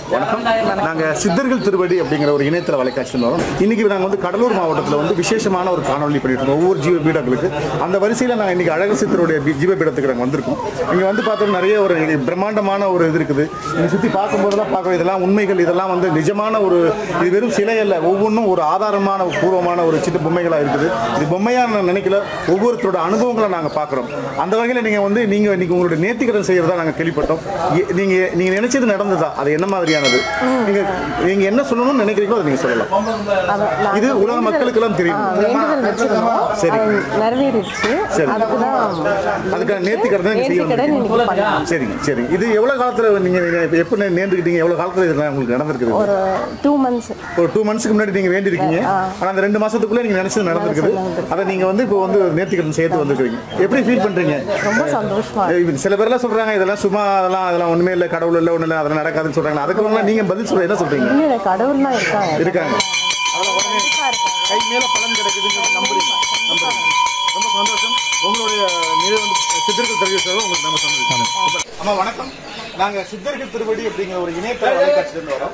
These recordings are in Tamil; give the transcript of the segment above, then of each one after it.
வணக்கம் நாங்கள் சித்தர்கள் திருவடி அப்படிங்கிற ஒரு இணையதள வலைக்காட்சியில் வரோம் இன்னைக்கு நாங்கள் வந்து கடலூர் மாவட்டத்தில் வந்து விசேஷமான ஒரு காணொலி பண்ணிட்டு இருக்கோம் ஒவ்வொரு ஜீவ பீடங்களுக்கு அந்த வரிசையில் நாங்கள் இன்னைக்கு அழகு சித்தருடைய பி- ஜீவ பீடத்துக்கு நாங்கள் வந்திருக்கோம் இங்கே வந்து பார்த்தோம் நிறைய ஒரு பிரம்மாண்டமான ஒரு இது இருக்குது இங்கே சுற்றி பார்க்கும்போதெல்லாம் பார்க்குறோம் இதெல்லாம் உண்மைகள் இதெல்லாம் வந்து நிஜமான ஒரு இது வெறும் சிலை அல்ல ஒவ்வொன்றும் ஒரு ஆதாரமான பூர்வமான ஒரு சின்ன பொம்மைகளாக இருக்குது இது பொம்மையாக நான் நினைக்கல ஒவ்வொருத்தரோட அனுபவங்களை நாங்கள் பார்க்குறோம் அந்த வகையில் நீங்கள் வந்து நீங்கள் இன்னைக்கு உங்களுடைய நேர்த்திக்கடன் செய்கிறதா நாங்கள் கேள்விப்பட்டோம் எ- நீங்க நீங்க நினைச்சது நடந்ததா அது என்ன மாதிரியானது நீங்க நீங்க என்ன சொல்லணும்னு நினைக்கிறீங்களோ அதை நீங்க சொல்லலாம் அது- இது உலக மக்களுக்கெல்லாம் தெரியும் ஆ, வேண்டுதல் வச்சிருந்தோம் சரி. அது நிறைவேறிடுச்சு சரி. அதுக்குதான் அதுக்கான நேர்த்திக்கடன் தான் நீங்க செய்ய நேர்த்திக்கடன் இன்னைக்கு பண்ணலாம் சரிங்க சரிங்க இது எவ்வளவு காலத்துல நீங்க நீங்க எப்ப நே- நேர்ந்துக்கிட்டீங்க எவ்வளவு காலத்துல இதெல்லாம் உங்களுக்கு நடந்திருக்குது ஒரு டூ மந்த்ஸ் ஒரு டூ மந்த்ஸ்க்கு முன்னாடி நீங்க வேண்டியிருக்கீங்க ஆனா அந்த ரெண்டு மாசத்துக்குள்ள நீங்க நினைச்சது நடந்திருக்குது அதை நீங்க வந்து இப்போ வந்து நேர்த்திக்கடன் சேர்த்து வந்திருக்கீங்க எப்படி ஃபீல் பண்றீங்க ரொம்ப சந்தோஷமா இருக்கு. இது சில பேர்லாம் சொல்றாங்க இதெல்லாம் சும்மா அதெல்லாம் அதெல்லாம் ஒண்ணுமே இல்லை கடவுள் இல்லை ஒண்ணு இல்லை அதெல்லாம் நடக்காதுன்னு சொல்றாங்க அதுக்கு வந்து நீங்க பதில் சொல்ற என்ன சொல்றீங்க இல்ல இல்ல கடவுள்லாம் இருக்காங்க இருக்காங்க அதெல்லாம் உடனே கை மேல பலன் கிடைக்குதுன்னு நம்புறீங்க நம்புறீங்க ரொம்ப சந்தோஷம் உங்களுடைய நிலை வந்து சித்தர்கள் தெரிவித்ததும் உங்களுக்கு நம்ம சந்தோஷம் அம்மா வணக்கம் நாங்க சித்தர்கள் திருவடி அப்படிங்கிற ஒரு இணையதள வலைக்காட்சியிலிருந்து வரோம்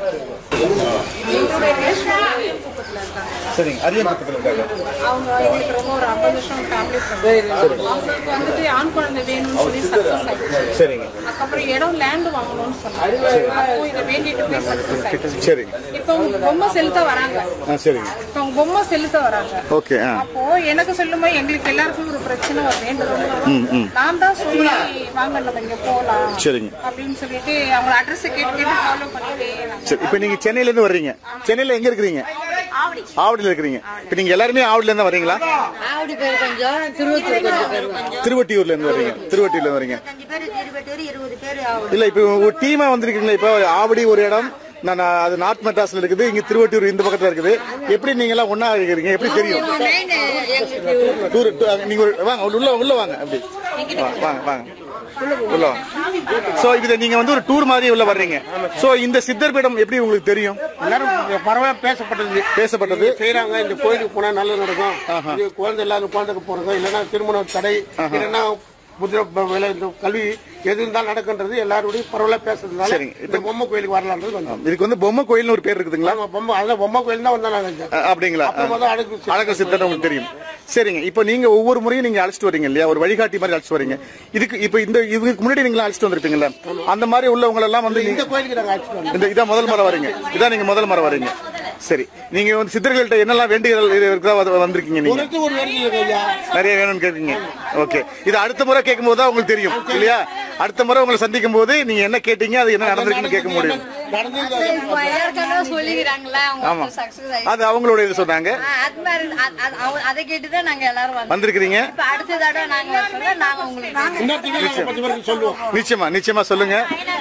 சரிங்க அரியன் பக்கத்தில் இருக்காங்க அவங்க எங்களுக்கு ரொம்ப ஒரு ஐம்பது வருஷம் ஃபேமிலி அவங்களுக்கு வந்துட்டு ஆண் குழந்தை வேணும்னு சொல்லி சக்சஸ் ஆயிடுச்சு சரிங்க அதுக்கப்புறம் இடம் லேண்ட் வாங்கணும்னு சொன்னாங்க அப்போ இதை வேண்டிட்டு போய் சக்சஸ் ஆயிடுச்சு சரிங்க இப்போ அவங்க பொம்மை செலுத்த வராங்க ஆ சரிங்க இப்போ அவங்க பொம்மை செலுத்த வராங்க ஓகே ஆ அப்போ எனக்கு சொல்லும்போது எங்களுக்கு எல்லாருக்கும் ஒரு பிரச்சனை ஒரு வேண்டுதல் நான் தான் சொல்லி வாங்க நம்ம இங்க போலாம் சரிங்க அப்படின்னு சொல்லிட்டு அவங்க அட்ரஸ் கேட்டு கேட்டு ஃபாலோ பண்ணிட்டே நாங்க சரி இப்போ நீங்க சென்னையில இருந்து வர்றீங்க சென்னையில எங்க இருக்கிறீங்க ஆவடியில் இருக்கிறீங்க இப்போ நீங்க எல்லாருமே ஆவடில இருந்து வர்றீங்களா ஆவடி பேர் கொஞ்சம் திருவத்தூர் கொஞ்சம் பேர் கொஞ்சம் திருவட்டியூர்ல இருந்து வர்றீங்க திருவட்டியூர்ல இருந்து வர்றீங்க அஞ்சு பேர் இருபது பேர் இருபது பேர் ஆவடி இல்ல இப்போ ஒரு டீமா வந்திருக்கீங்களா இப்போ ஆவடி ஒரு இடம் நான் நான் அது நார்த் மெட்ராஸ்ல இருக்குது இங்க திருவட்டியூர் இந்த பக்கத்துல இருக்குது எப்படி நீங்க எல்லாம் ஒண்ணா இருக்கிறீங்க எப்படி தெரியும் மெயின் எங்களுக்கு டூர் டூ- நீங்க ஒரு- வாங்க உள்ள உள்ள வாங்க அப்படி வா- வாங்க வாங்க உள்ள வாங்க சோ இது நீங்க வந்து ஒரு டூர் மாதிரி உள்ள வர்றீங்க சோ இந்த சித்தர் பீடம் எப்படி உங்களுக்கு தெரியும் எல்லாரும் பரவாயில்ல பேசப்பட்டது பேசப்பட்டது செய்யறாங்க இந்த கோயிலுக்கு போனா நல்லது நடக்கும் இது குழந்தை இல்லாத குழந்தைக்கு போறது இல்லைன்னா திருமணம் தடை இல்லைன்னா புதிய ப- வேலை இந்த கல்வி எது இருந்தாலும் நடக்குன்றது எல்லாருடைய பரவாயில்ல பேசுறதுனால சரிங்க. இந்த பொம்மை கோயிலுக்கு வரலான்றது வந்தோம் இதுக்கு வந்து பொம்மை கோயில்னு ஒரு பேர் இருக்குதுங்களா ஆமா, பொம்மை அதான் பொம்மை கோயில் தான் வந்தோம் நாங்க இங்க. அ- அப்படிங்களா அப்புறமா தான் அழகு சித்தர். அழகு சித்தர் உங்களுக்கு தெரியும் சரிங்க இப்போ நீங்க ஒவ்வொரு முறையும் நீங்க அழைச்சிட்டு வரீங்க இல்லையா ஒரு வழிகாட்டி மாதிரி அழைச்சிட்டு வரீங்க இதுக்கு இப்போ இந்த இதுக்கு முன்னாடி நீங்க அழைச்சிட்டு வந்திருப்பீங்கல்ல அந்த மாதிரி உள்ளவங்க எல்லாம் வந்து இந்த நீங்க கோயிலுக்கு நாங்க அழைச்சிட்டு வந்தோம் இந்த இதான் முதல் முறை வரீங்க இதான் நீங்க முதல் முறை வரீங்க சரி நீங்க வந்து சித்தர்கள்ட்ட என்னெல்லாம் வேண்டுதல் இருக்குதா வந்து- வந்திருக்கீங்க நீங்க ஒருத்தர் ஒரு வேண்டியது ஐயா நிறைய வேணும்னு கேட்குங்க ஓகே இது அடுத்த முறை கேட்கும் போது தான் உங்களுக்கு தெரியும் இல்லையா அடுத்த முறை உங்களை சந்திக்கும் போது நீங்க என்ன கேட்டீங்க அது என்ன நடந்திருக்குன்னு கேட்க முடியும் நடந்தது இப்போ ஏற்கனவே சொல்லிக்கிறாங்களா அவங்க ஆமா சக்சஸ் ஆகி அது அவங்களோட இது சொன்னாங்க ஆ, அது மாதிரி அது- அது- அவங்க- அதை கேட்டுதான் நாங்க எல்லாரும் வந்தோம் வந்திருக்கிறீங்க இப்ப அடுத்த தடவை நாங்க வர சொல்ல நாங்க உங்களுக்கு இன்னொருத்தங்க நாங்க பத்து பேருக்கு சொல்லுவோம் நிச்சயமா நிச்சயமா சொல்லுங்க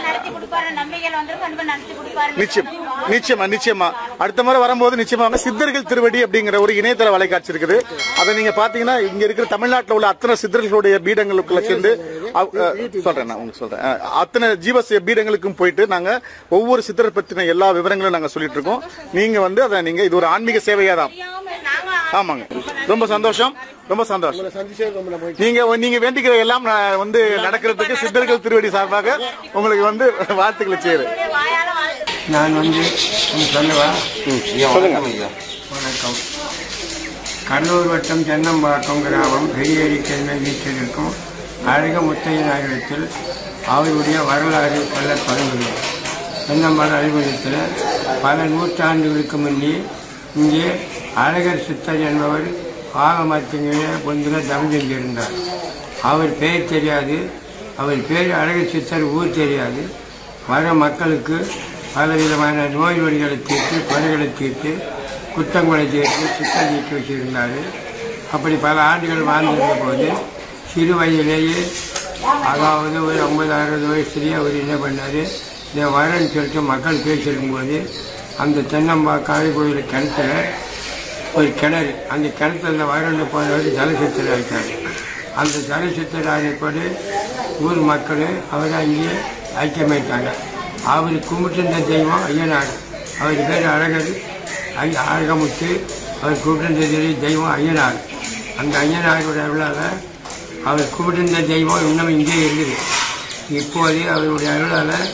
நிச்சயம் நிச்சயமா நிச்சயமா அடுத்த முறை வரும்போது நிச்சயமா வாங்க. சித்தர்கள் திருவடி அப்படிங்கிற ஒரு இணையதள வலைக்காட்சி இருக்குது அதை நீங்க பாத்தீங்கன்னா இங்க இருக்கிற தமிழ்நாட்டுல உள்ள அத்தனை சித்தர்களுடைய பீடங்களுக்குள்ள சேர்ந்து அவ்- அஹ், சொல்றேன் நான் உங்களுக்கு சொல்றேன் அஹ், அத்தனை ஜீவ சி- பீடங்களுக்கும் போயிட்டு நாங்க ஒவ்வொரு சித்தர் பத்தின எல்லா விவரங்களும் நாங்க சொல்லிட்டு இருக்கோம் நீங்க வந்து அதை நீங்க இது ஒரு ஆன்மீக சேவையா தான் ஆமாங்க ரொம்ப சந்தோஷம் ரொம்ப சந்தோஷம் சந்திச்சே ரொம்ப நம்ம நீங்க நீங்க வேண்டிக்கிற எல்லாம் நான் வந்து நடக்கிறதுக்கு சித்தர்கள் திருவடி சார்பாக உங்களுக்கு வந்து வாழ்த்துக்களை செய்யுது நான் வந்து ஒன்று சொல்லவா சொல்லுங்க வணக்கம் கடலூர் வட்டம் சென்னம்பாக்கம் கிராமம் பெரியேரி கிழமை வீட்டில் இருக்கும் அழக முத்தைய நகரத்தில் அவருடைய வரலாறு சொல்ல தொடங்குகிறோம் சென்னம்பாடு அறிமுகத்தில் பல நூற்றாண்டுகளுக்கு முன்னே இங்கே அழகர் சித்தர் என்பவர் பாகமத்திலே ஒன்றில் தம் செஞ்சிருந்தார் அவர் பெயர் தெரியாது அவர் பேர் அழகர் சித்தர் ஊர் தெரியாது வர மக்களுக்கு பலவிதமான நோய் நொடிகளை தீர்த்து குறைகளை தீர்த்து குற்றங்களை தீர்த்து சித்தம் தீர்த்து வச்சிருந்தார் அப்படி பல ஆண்டுகள் வாழ்ந்திருந்த போது சிறு வயதிலேயே அதாவது ஒரு ஐம்பது அறுபது வயசுலேயே அவர் என்ன பண்ணார் இதை வரேன்னு சொல்லிட்டு மக்கள் பேசியிருக்கும்போது அந்த தென்னம்பாக்காய் கோயில் கிணத்துல ஒரு கிணறு அந்த கிணத்துல வரண்டு போனவர் ஜலசித்தர் ஆயிட்டார் அந்த ஜலசித்தர் ஆகியபோது ஊர் மக்கள் அவரை அங்கேயே ஐக்கியமாயிட்டாங்க அவர் கும்பிட்டிருந்த தெய்வம் ஐயனார் அவர் பேர் அழகர் ஐ- அழகமுத்து அவர் கும்பிட்டிருந்த தெய்வம் ஐயனார் அந்த ஐயனாரோட அருளாக அவர் கும்பிட்டிருந்த தெய்வம் இன்னும் இங்கே இருக்குது இப்போது அவருடைய அருளால்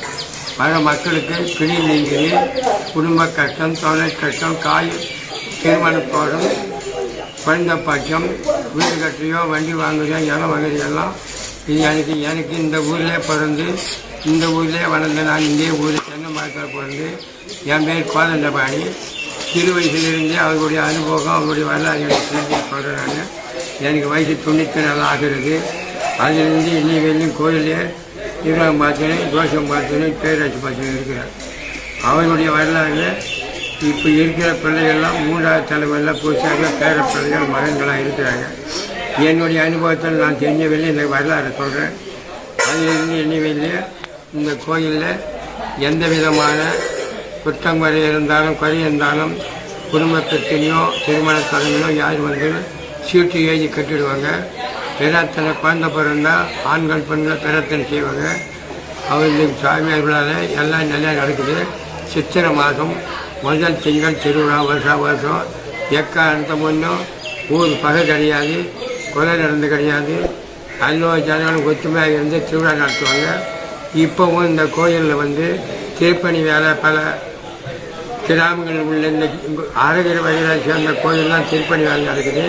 பல மக்களுக்கு பிடி நீங்குது குடும்ப கஷ்டம் தொழில் கஷ்டம் காய் திருமணத்தோடும் குழந்த பாக்கியம் வீடு கட்டுறியோ வண்டி வாங்குறியோ இடம் வாங்குறியோ எல்லாம் இது எனக்கு எனக்கு இந்த ஊர்லேயே பிறந்து இந்த ஊர்லேயே வளர்ந்து நான் இந்த ஊரில் தென்னை மரத்தில் பிறந்து என் பேர் கோதண்டபாணி சிறு வயசுலேருந்தே அவர்களுடைய அனுபவம் அவர்களுடைய வரலாறு எனக்கு தெரிஞ்சு சொல்கிறேன் நான் எனக்கு வயசு தொண்ணூற்றி நாலு ஆகிறது அதிலிருந்து இன்னி வரையும் கோயிலே திருவிழம் பார்த்தேன் தோஷம் பார்த்தேன் பேராட்சி பார்த்தேன் இருக்கிறேன் அவருடைய வரலாறு இப்போ இருக்கிற பிள்ளைகள்லாம் மூன்றாவது தலைவரில் பூசாக பேர பிள்ளைகள் மகன்களாக இருக்கிறாங்க என்னுடைய அனுபவத்தில் நான் தெரிஞ்ச வெளியே இந்த வரலாறு சொல்கிறேன் அதிலிருந்து எண்ணி வெளியே இந்த கோயிலில் எந்த விதமான குற்றம் குறை இருந்தாலும் குறை இருந்தாலும் குடும்ப பிரச்சனையோ திருமண தலைமையோ யார் வந்து சீட்டு எழுதி கட்டிடுவாங்க பிறத்தனை குழந்தை பிறந்தா ஆண்கள் பெண்கள் பிறத்தனை செய்வாங்க அவர்களுக்கு சாமியார்களால் எல்லாம் நல்லா நடக்குது சித்திரை மாதம் முதல் திங்கள் திருவிழா வருஷம் வருஷம் எக்காரணத்தை முன்னும் ஊர் பகை கிடையாது கொலை நடந்து கிடையாது அல்லோ ஜனங்களும் ஒத்துமையாக இருந்து திருவிழா நடத்துவாங்க இப்போவும் இந்த கோயிலில் வந்து திருப்பணி வேலை பல கிராமங்களில் உள்ள இந்த அழகர் வகையை சேர்ந்த கோயிலெலாம் திருப்பணி வேலை நடக்குது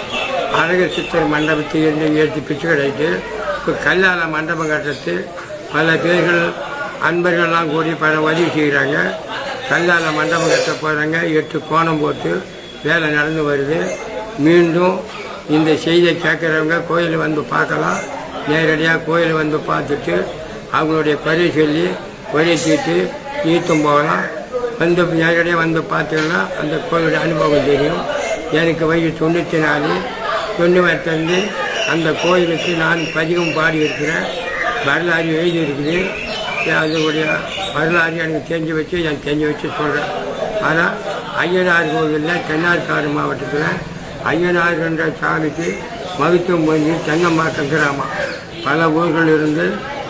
அழகர் சித்தர் மண்டபத்தை இருந்து ஏற்றி பிச்சு கிடைக்கு இப்போ கல்லால் மண்டபம் கட்டுறது பல பேர்கள் அன்பர்கள்லாம் கூடி பல உதவி செய்கிறாங்க கல்லால் மண்டபம் கட்ட போகிறாங்க எட்டு கோணம் போட்டு வேலை நடந்து வருது மீண்டும் இந்த செய்தியை கேட்குறவங்க கோயில் வந்து பார்க்கலாம் நேரடியாக கோயில் வந்து பார்த்துட்டு அவங்களுடைய குறை சொல்லி குறை தீர்த்து நீத்தும் போகலாம் வந்து நேரடியாக வந்து பார்த்தீங்கன்னா அந்த கோயிலுடைய அனுபவம் தெரியும் எனக்கு வயசு தொண்ணூற்றி நாலு தொண்ணூத்தஞ்சு அந்த கோயிலுக்கு நான் பதிகம் பாடி இருக்கிறேன் வரலாறு எழுதி இருக்குது அதனுடைய வரலாறு எனக்கு தெரிஞ்சு வச்சு எனக்கு தெரிஞ்சு வச்சு சொல்கிறேன் ஆனால் ஐயனார் கோவிலில் தென்னார்காடு மாவட்டத்தில் ஐயனார் என்ற சாமிக்கு மருத்துவம் பண்ணி தென்னம்பாக்கம் கிராமம் பல ஊர்கள் இருந்து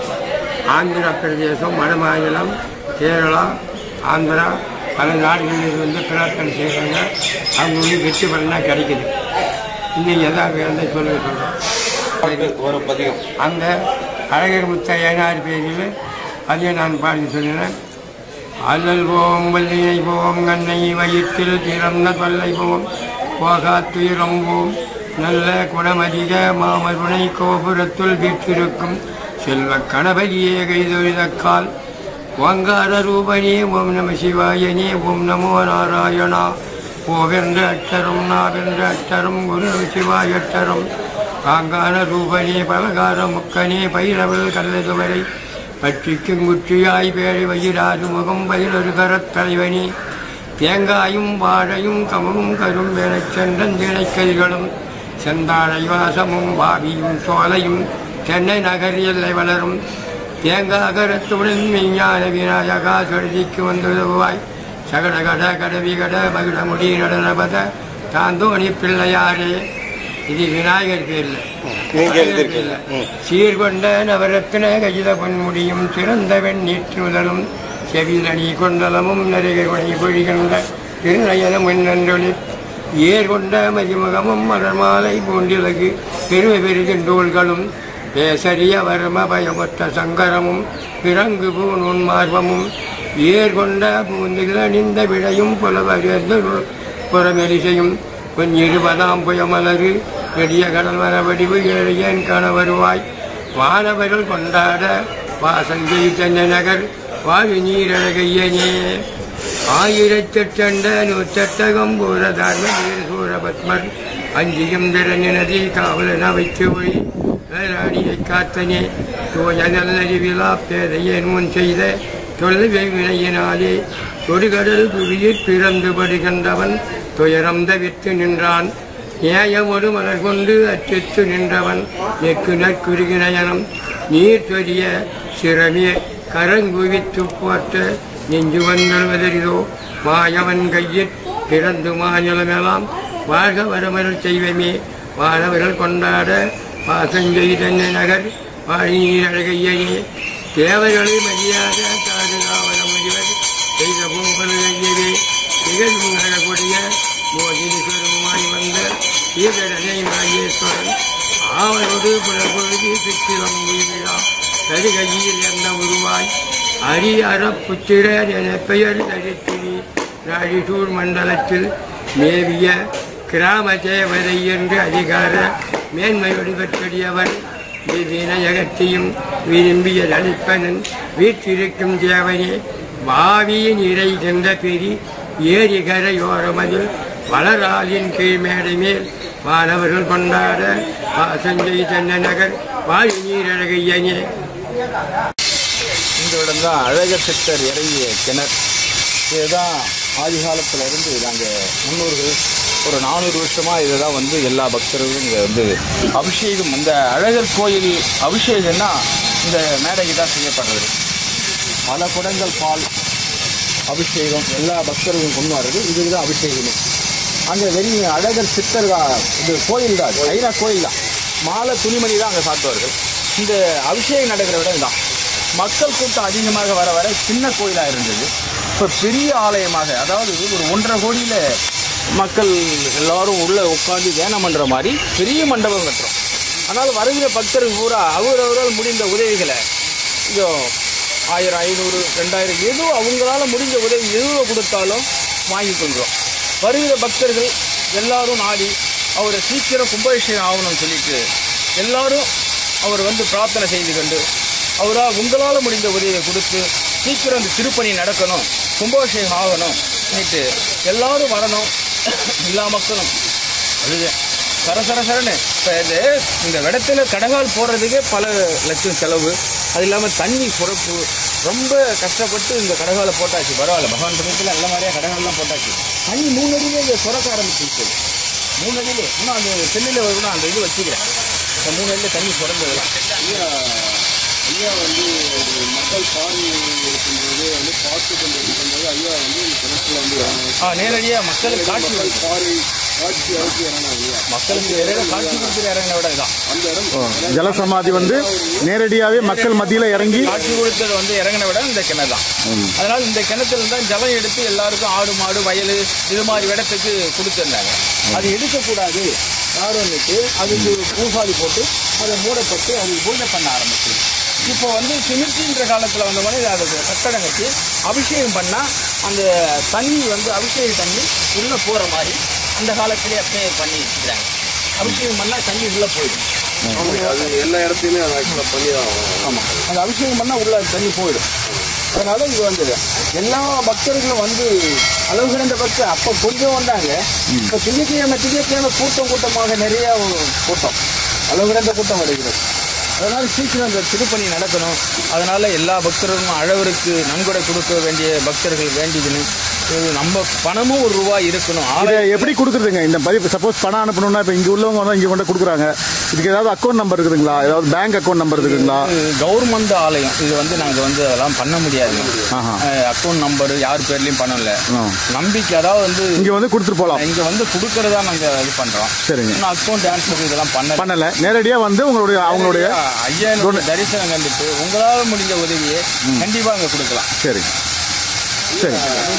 ஆந்திர பிரதேசம் வட மாநிலம் கேரளா ஆந்திரா பல நாடுகளில் இருந்து பிரார்த்தனை செய்கிறாங்க அவங்க வந்து வெற்றி பலனாக கிடைக்குது இன்னைக்கு எதாவது வேலை சொல்ல சொல்கிறோம் ஒரு பதிகம் அந்த அழகர் முத்த ஏனாறு பேரில் அதையே நான் பாடி சொன்னேன் அல்லல் போம் வல்லியை போம் கண்ணை வயிற்றில் திறந்த தொல்லை போம் போகா துயரம் போம் நல்ல குணமதிக மாமருணை கோபுரத்துள் வீற்றிருக்கும் செல்வ கணபதியே கைதொழிதக்கால் ஓங்கார ரூபனே ஓம் நம சிவாயனே ஓம் நமோ நாராயணா ஓவென்ற அட்டரும் நாவென்ற அட்டரும் குரு நம சிவாய அட்டரும் பாங்கான ரூபனே பலகார முக்கனே பயிரவள் கல்லதுவரை பற்றிக்கும் குற்றியாய் பேழை வயிறாறு முகம் பயிலொரு கரத் தலைவனே தேங்காயும் வாழையும் கமமும் கரும்பெனச் சென்றன் திணைக்கதிகளும் செந்தாழை வாசமும் பாவியும் சோலையும் சென்னை நகர் எல்லை வளரும் தேங்காகரத்துடன் மெய்ஞான விநாயகா சொல்லிக்கு வந்துவாய் சகட கட கடவி கட மகிழ முடி நடனபத தாந்தோணி பிள்ளையாரே இது விநாயகர் பேர்ல நீங்க எழுதியிருக்கீங்க ம். சீர்கொண்ட நவரத்தின கஜித பொன்முடியும் சிறந்த வெண்ணீற்று முதலும் செவிலணி கொண்டலமும் நரிகை கொடை பொழிகின்ற திருநயனம் என்னொளி ஏர்கொண்ட மதிமுகமும் மலர்மாலை பூண்டிலகு பெருமை பெருகின்றோள்களும் பேசரிய வர்ம பயமொத்த சங்கரமும் பிறங்கு பூணூன் மார்பமும் ஏர்கொண்ட பூந்துகில் அணிந்த விடையும் புலவரியர்ந்து புறமெலிசையும் பொன் இருபதாம் புயமலரு நெடிய கடல் வர வடிவு ஏழையன் காண வருவாய் வானவர்கள் கொண்டாட வாசங்கை சென்னை நகர் வாழி நீரழகையனே ஆயிரத்தெட்டண்ட நூற்றட்டகம் பூர தர்ம வீர சூரபத்மர் அஞ்சியும் திறனினதி காவலன வைத்து ஒளி வேளாணியை காத்தனே தூய நல்லறிவிழா பேதையன் முன் செய்த தொல்லை வினையினாலே தொடுகடல் புவியிற் பிறந்து படுகின்றவன் துயரம் தவிர்த்து நின்றான் நியாயமொரு மலர் கொண்டு அச்சித்து நின்றவன் நெக்கு நற்குருகினயனம் நீர் சொரிய சிறமே கரங்குவித்து போற்ற நெஞ்சு வந்தல்வதறிதோ மாயவன் கையிற் பிறந்து மாநிலமெல்லாம் வாழ்க வரமருள் செய்வமே வாழவர்கள் கொண்டாட பாசஞ்செய்தன்ன நகர் வாழினீர் அழகையனே தேவர்களை மதியாத தாடுகாவலம் மதிவர் செய்த பூம்பல்கையவே திகழும் நகக்கூடிய மோதினீஸ்வரமாய் வந்த ஈரடனை மாயேஸ்வரன் ஆவலோடு புலப்பொழுதி சித்திரம் விழா கருகையில் எந்த உருவாய் அரியர புத்திரர் என பெயர் தரித்திரி ராஜிசூர் மண்டலத்தில் மேவிய கிராம தேவதை என்று அதிகார மேன்மை வடிவற்கடியவன் விவினயகத்தையும் விரும்பிய அளிப்பனன் வீற்றிருக்கும் தேவனே பாவியின் இறை சென்ற பெரி ஏரிகரையோரமதில் வளராலின் கீழ்மேடை மேல் வானவர்கள் கொண்டாட வாசஞ்சை தென்ன நகர் வாழி நீரழகையனே இந்த இடம் தான் அழகர் சித்தர் இறங்கிய கிணறு இதுதான் ஆதி காலத்துல இருந்து நாங்கள் முன்னோர்கள் ஒரு நானூறு வருஷமாக இதை தான் வந்து எல்லா பக்தர்களும் இங்கே வந்து அபிஷேகம் இந்த அழகர் கோயில் அபிஷேகம்னா இந்த மேடைக்கு தான் செய்யப்படுறது பல குடங்கள் பால் அபிஷேகம் எல்லா பக்தர்களும் கொண்டு வர்றது இதுக்கு தான் அபிஷேகமே அங்கே வெறும் அழகர் சித்தர் தான் இது கோயில் தான் அது. ஐநா கோயில் தான் மாலை துணிமணி தான் அங்கே சாத்துவார்கள் இந்த அபிஷேகம் நடக்கிற இடம் தான் மக்கள் கூட்டம் அதிகமாக வர வர சின்ன கோயிலாக இருந்தது இப்போ பெரிய ஆலயமாக அதாவது ஒரு ஒன்றரை கோடியில் மக்கள் எல்லாரும் உள்ளே உட்காந்து தியானம் பண்ணுற மாதிரி பெரிய மண்டபம் கட்டுறோம் ஆனால் வருகிற பக்தர்கள் பூரா அவரவரால் முடிந்த உதவிகளை இதோ ஆயிரம் ஐநூறு ரெண்டாயிரம் எதுவோ அவங்களால முடிஞ்ச உதவி எதுவோ கொடுத்தாலும் வாங்கி கொள்கிறோம் வருகிற பக்தர்கள் எல்லாரும் நாடி அவரை சீக்கிரம் கும்பாபிஷேகம் ஆகணும்னு சொல்லிட்டு எல்லாரும் அவர் வந்து பிரார்த்தனை செய்து கொண்டு அவரால் உங்களால் முடிந்த உதவியை கொடுத்து சீக்கிரம் இந்த திருப்பணி நடக்கணும் கும்பாபிஷேகம் ஆகணும் சொல்லிட்டு எல்லாரும் வரணும் எல்லா மக்களும் அது சர சர சரன்னு இப்போ இது இந்த இடத்துல கடகால் போடுறதுக்கே பல லட்சம் செலவு அது இல்லாமல் தண்ணி சுரப்பு ரொம்ப கஷ்டப்பட்டு இந்த கடகால போட்டாச்சு பரவாயில்ல பகவான் புண்ணியத்தில் நல்ல மாதிரியா கடகாலெலாம் போட்டாச்சு தண்ணி மூணு அடியிலே இங்கே சுரக்க ஆரம்பிச்சிருச்சு மூணு அடியிலே இன்னும் அந்த செல்லில் வரணும் அந்த இது வச்சுக்கிறேன் இந்த மூணு அடியில் தண்ணி சுரந்ததெல்லாம் ஐயா வந்து மக்கள் பார்வை இருக்கும்போது வந்து பார்த்து கொண்டு இருக்கும்போது ஐயா வந்து இந்த கிணத்துல வந்து ஆ நேரடியாக மக்களுக்கு காட்சி பார்வை காட்சி இறக்கி ஐயா மக்களுக்கு இடையில காட்சி கொடுத்துட்டு இறங்கின விட இதான் அந்த இடம் ஜலசமாதி வந்து நேரடியாகவே மக்கள் மத்தியில் இறங்கி காட்சி கொடுத்தது வந்து இறங்கின விட இந்த கிணறு தான் அதனால இந்த கிணத்துல தான் ஜலம் எடுத்து எல்லாருக்கும் ஆடு மாடு வயல் இது மாதிரி இடத்துக்கு கொடுத்துருந்தாங்க அது எடுக்கக்கூடாது யாருன்னுட்டு அதுக்கு பூசாரி போட்டு அதை மூடப்பட்டு அது பூஜை பண்ண ஆரம்பிச்சு இப்போ வந்து சிமிர்த்தின்ற காலத்தில் வந்த மாதிரி அது கட்டடம் கட்டி அபிஷேகம் பண்ணால் அந்த தண்ணி வந்து அபிஷேக தண்ணி உள்ளே போகிற மாதிரி அந்த காலத்திலே அப்படியே பண்ணி வச்சுக்கிறாங்க அபிஷேகம் பண்ணால் தண்ணி உள்ளே போயிடும் அது எல்லா இடத்துலையுமே அதை ஆக்சுவலாக பண்ணி தான் ஆமாம் அந்த அபிஷேகம் பண்ணால் உள்ள தண்ணி போயிடும் அதனால இது வந்தது எல்லா பக்தர்களும் வந்து அளவு கிடந்த பக்தர் அப்போ கொஞ்சம் வந்தாங்க இப்போ திங்கக்கிழமை திங்கக்கிழமை கூட்டம் கூட்டமாக நிறைய கூட்டம் அளவு கிடந்த கூட்டம் வருகிறது அதனால சீக்கிரம் இந்த திருப்பணி நடக்கணும் அதனால எல்லா பக்தர்களும் அழவருக்கு நன்கொடை கொடுக்க வேண்டிய பக்தர்கள் வேண்டியதுன்னு இது நம்ம பணமும் ஒரு ரூபாய் இருக்கணும் இதை ஆலயம் எப்படி கொடுக்குறதுங்க இந்த பதிவு சப்போஸ் பணம் அனுப்பணும்னா இப்போ இங்கே உள்ளவங்க வந்து இங்கே கொண்டு கொடுக்குறாங்க இதுக்கு ஏதாவது அக்கௌண்ட் நம்பர் இருக்குதுங்களா ஏதாவது பேங்க் அக்கௌண்ட் நம்பர் இருக்குதுங்களா கவர்மெண்ட் ஆலயம் இது வந்து நாங்கள் வந்து அதெல்லாம் பண்ண முடியாது ஆஹா. அக்கௌண்ட் நம்பர் யார் பேர்லையும் பண்ணல ஆ. நம்பிக்கை அதாவது வந்து இங்கே வந்து கொடுத்துட்டு போகலாம் இங்க வந்து கொடுக்கறதா நாங்க இது பண்றோம் சரிங்க. இன்னும் அக்கௌண்ட் ட்ரான்ஸ்ஃபர் இதெல்லாம் பண்ணல பண்ணலை நேரடியாக வந்து உங்களுடைய அவங்களுடைய ஐயா தரிசனம் கண்டுட்டு உங்களால முடிஞ்ச உதவியை கண்டிப்பா அங்க கொடுக்கலாம் சரி சரி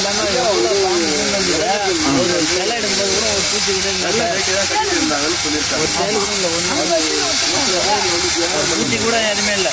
கூட எதுவுமே இல்லை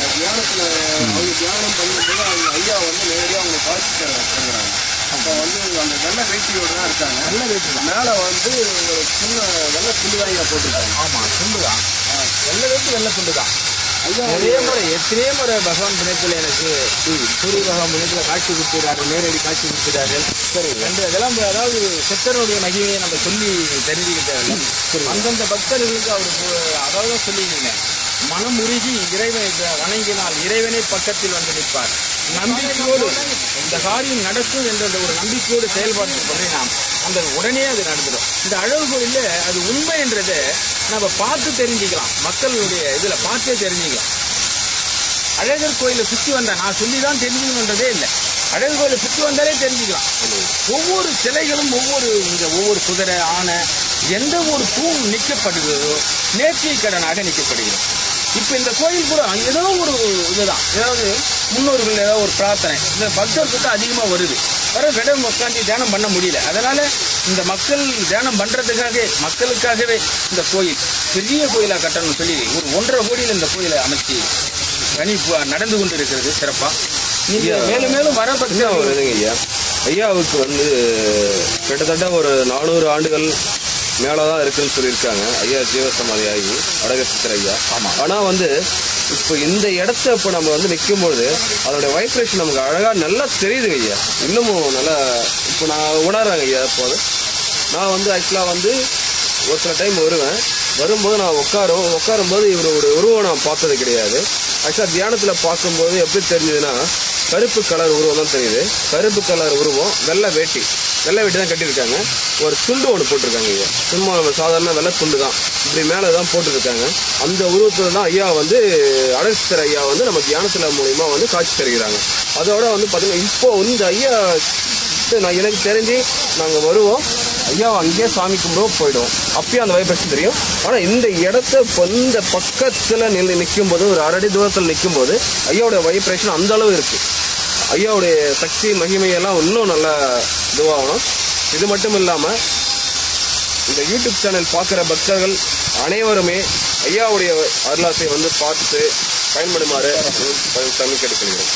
ஐயா வந்து நேரடியாக அவங்க காட்சி தராங்க அப்போ வந்து அந்த வெள்ளை வேட்டியோட தான் இருக்காங்க நல்ல வேட்டு தான் மேலே வந்து ஒரு சின்ன வெள்ளை புள்ளி தான் ஐயா போட்டிருக்காங்க ஆமா துண்டு தான் வெள்ளை வேட்டு வெள்ளை துண்டு தான் நிறைய முறை எத்தனையோ முறை பகவான் புண்ணியத்தில் எனக்கு சூரிய பகவான் புண்ணியத்தில் காட்சி கொடுத்துறாரு நேரடி காட்சி கொடுத்துறாரு சரி ரெண்டு அதெல்லாம் அதாவது சித்தருடைய மகிமையை நம்ம சொல்லி தெரிஞ்சுக்க தேவையில்லை அந்தந்த பக்தர்களுக்கு அவருக்கு அதாவது சொல்லிக்கிறேன் மனம் உருகி இறைவனை வணங்கினால் இறைவனை பக்கத்தில் வந்து நிற்பார் நம்பிக்கையோடு இந்த காரியம் நடக்கும் என்ற அந்த ஒரு நம்பிக்கையோடு செயல்பாடு பண்ணினால் அந்த உடனே அது நடந்துடும் இந்த அழகு கோயில்ல அது உண்மை என்றதை நம்ம பார்த்து தெரிஞ்சுக்கலாம் மக்களுடைய இதில் பார்த்தே தெரிஞ்சுக்கலாம் அழகர் கோயிலை சுற்றி வந்தா நான் சொல்லி தான் தெரிஞ்சுக்கணுன்றதே இல்லை அழகர் கோயிலை சுற்றி வந்தாலே தெரிஞ்சுக்கலாம் ஒவ்வொரு சிலைகளும் ஒவ்வொரு இந்த ஒவ்வொரு குதிரை ஆனை எந்த ஒரு தூண் நிற்கப்படுகிறதோ நேர்த்தியை கடனாக நிற்கப்படுகிறது இப்போ இந்த கோயில் கூட ஏதோ ஒரு இதுதான் ஏதாவது முன்னோர்கள் ஏதாவது ஒரு பிரார்த்தனை இந்த பக்தர் கூட்டம் அதிகமாக வருது வர விடம் உட்காந்து தியானம் பண்ண முடியல அதனால இந்த மக்கள் தியானம் பண்றதுக்காக மக்களுக்காகவே இந்த கோயில் பெரிய கோயிலாக கட்டணும்னு சொல்லி ஒரு ஒன்றரை கோடியில் இந்த கோயிலை அமைச்சு பணி பு- நடந்து கொண்டு இருக்கிறது சிறப்பாக ஐயா, மேலும் மேலும் வர இன்னும் ஒரு இதுங்க ஐயா ஐயாவுக்கு வந்து கிட்டத்தட்ட ஒரு நானூறு ஆண்டுகள் மேலதான் இருக்குன்னு சொல்லியிருக்காங்க ஐயா ஜீவசமாதி ஆகி அடக சித்தர் ஐயா ஆனா வந்து இப்போ இந்த இடத்த இப்போ நம்ம வந்து நிற்கும் பொழுது அதோட வைப்ரேஷன் நமக்கு அழகா நல்லா தெரியுதுங்க ஐயா இன்னமும் நல்லா இப்போ நான் உணர்றேங்க ஐயா இப்போது நான் வந்து ஆக்சுவலாக வந்து ஒரு சில டைம் வருவேன் வரும்போது நான் உட்காரும் உட்காரும்போது இவரோட உருவம் நான் பார்த்தது கிடையாது ஆக்சுவலாக தியானத்தில் பார்க்கும்போது எப்படி தெரிஞ்சதுன்னா கருப்பு கலர் உருவம் தான் தெரியுது கருப்பு கலர் உருவம் வெள்ளை வேட்டி வெள்ளை வேட்டி தான் கட்டியிருக்காங்க ஒரு துண்டு ஒன்று போட்டிருக்காங்க ஐயா சும்மா நம்ம சாதாரண வெள்ளை துண்டு தான் இப்படி மேலே தான் போட்டிருக்காங்க அந்த உருவத்தில் தான் ஐயா வந்து அடசித்தர் ஐயா வந்து நம்ம தியானத்தில் மூலியமா வந்து காட்சி தருகிறாங்க அதோட வந்து பார்த்தீங்கன்னா இப்போ இந்த ஐயா சரி, நான் எனக்கு தெரிஞ்சு நாங்கள் வருவோம் ஐயா அங்கேயே சாமி கும்பிடுவோம் போயிடுவோம் அப்பயும் அந்த வைப்ரேஷன் தெரியும் ஆனால் இந்த இடத்த இப்போ இந்த பக்கத்தில் நின்று நிற்கும் போது ஒரு அரடி தூரத்தில் நிற்கும் போது ஐயாவோட வைப்ரேஷன் அந்த அளவு இருக்கு ஐயாவுடைய சக்தி மகிமையெல்லாம் இன்னும் நல்லா இதுவாகணும் இது மட்டும் இல்லாமல் இந்த யூடியூப் சேனல் பார்க்குற பக்தர்கள் அனைவருமே ஐயாவுடைய அருளாசை வந்து பார்த்து பயன்படுமாறு தமிழ் கேட்டுக்கொள்கிறேன்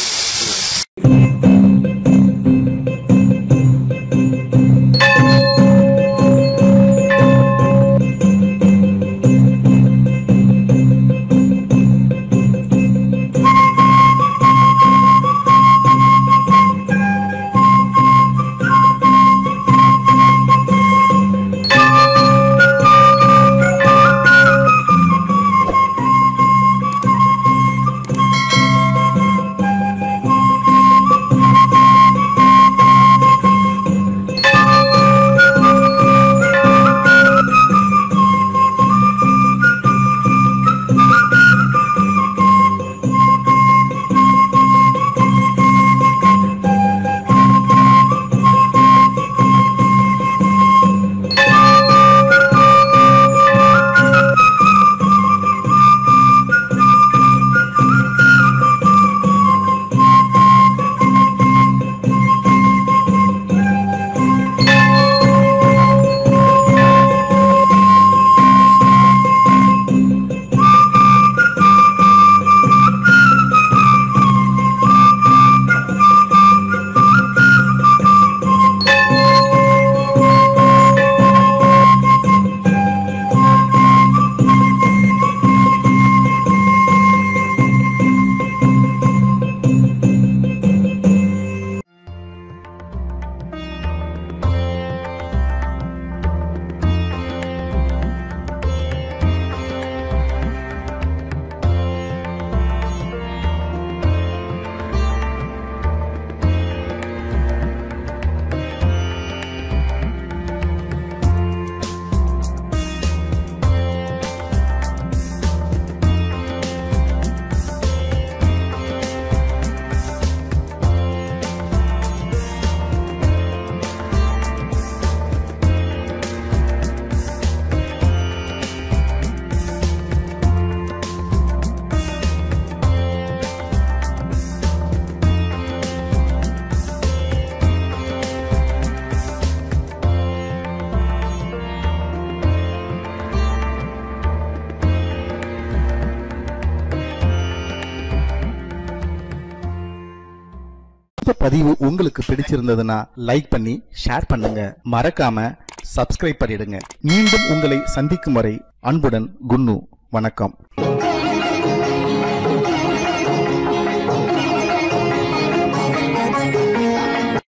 இந்த பதிவு உங்களுக்கு பிடிச்சிருந்ததுன்னா லைக் பண்ணி ஷேர் பண்ணுங்க மறக்காம சப்ஸ்கிரைப் பண்ணிடுங்க மீண்டும் உங்களை சந்திக்கும் வரை அன்புடன் குன்னு வணக்கம்